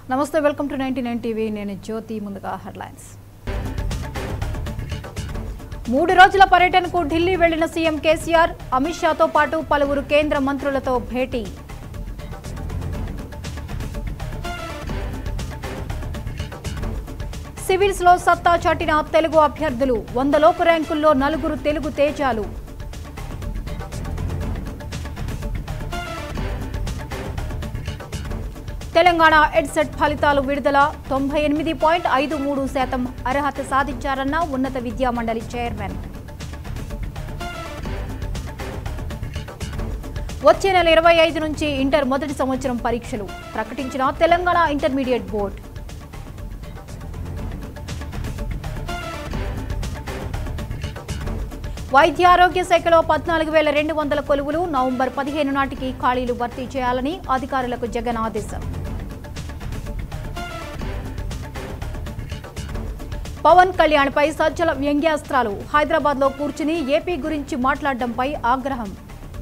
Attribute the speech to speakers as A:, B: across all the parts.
A: నమస్తే welcome to ninety nine TV నేను జ్యోతి ముందుగా హెడ్లైన్స్ మూడు రోజుల పర్యటనకు ఢిల్లీ వెళ్లిన సీఎం కేసీఆర్ అమిత్ షాతో పాటు పలువురు కేంద్ర మంత్రులతో భేటీ సివిల్స్ లో సత్తా చాటిన తెలుగు అభ్యర్థులు వందలోపు ర్యాంకుల్లో నలుగురు తెలుగు తేజాలు తెలంగాణ ఎడ్సెట్ ఫలితాలు విడుదల తొంభై ఎనిమిది పాయింట్ ఐదు మూడు శాతం అర్హత సాధించారన్న ఉన్నత విద్యా మండలి చైర్మన్ వచ్చే నెల ఇరవై ఐదు నుంచి ఇంటర్ మొదటి సంవత్సరం పరీక్షలు ప్రకటించిన తెలంగాణ ఇంటర్మీడియట్ బోర్డు వైద్య ఆరోగ్య శాఖలో పద్నాలుగు వేల రెండు వందల కొలువులు నవంబర్ పదిహేను నాటికి ఖాళీలు భర్తీ చేయాలని అధికారులకు జగన్ ఆదేశం పవన్ కళ్యాణ్పై సజ్జల వ్యంగ్యాస్త్రాలు హైదరాబాద్లో కూర్చుని ఏపీ గురించి మాట్లాడడంపై ఆగ్రహం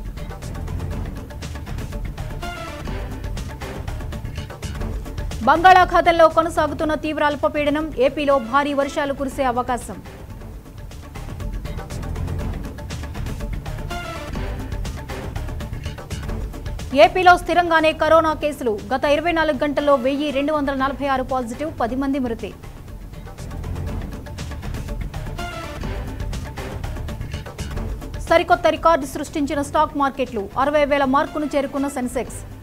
A: బంగాళాఖాతంలో కొనసాగుతున్న తీవ్ర అల్పపీడనం ఏపీలో భారీ వర్షాలు కురిసే అవకాశం ఏపీలో స్థిరంగానే కరోనా కేసులు గత ఇరవై నాలుగు గంటల్లో వెయ్యి రెండు వందల నలభై ఆరు పాజిటివ్ పది మంది మృతి సరికొత్త రికార్డు సృష్టించిన స్టాక్ మార్కెట్లు అరవై వేల మార్కును చేరుకున్న సెన్సెక్స్